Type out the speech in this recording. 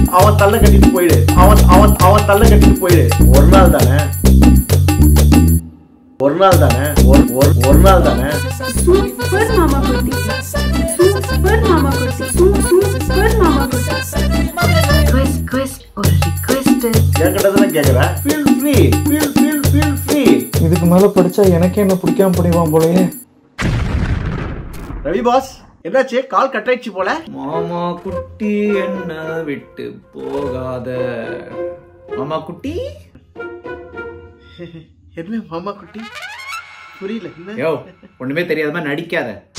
அவன் தள்ள கட்டிட்டு போயிடு அவன் அவன் அவன் தள்ள கட்டிட்டு போயிடு ஒரு நாள் தானே ஒரு நாள் தானே ஒரு ஒரு ஒரு நாள் தானே சூப்பர் மாமா குட்டி சூப்பர் மாமா குட்டி சூப்பர் மாமா குட்டி ரிக்வெஸ்ட் ரிக்வெஸ்ட் ஒரு ரிக்வெஸ்ட் என்கிட்ட தானே கேக்குற feel free feel feel feel free இதுக்கு மேல படிச்சா எனக்கே என்ன பிடிக்காம படிவான் போலயே ரவி பாஸ் என்னாச்சு கால் கட் ஆயிடுச்சு போல மாமா குட்டி என்ன விட்டு போகாத மாமா குட்டி என்ன மாமா குட்டி புரியல என்ன யோ ஒண்ணுமே தெரியாத மாதிரி நடிக்காத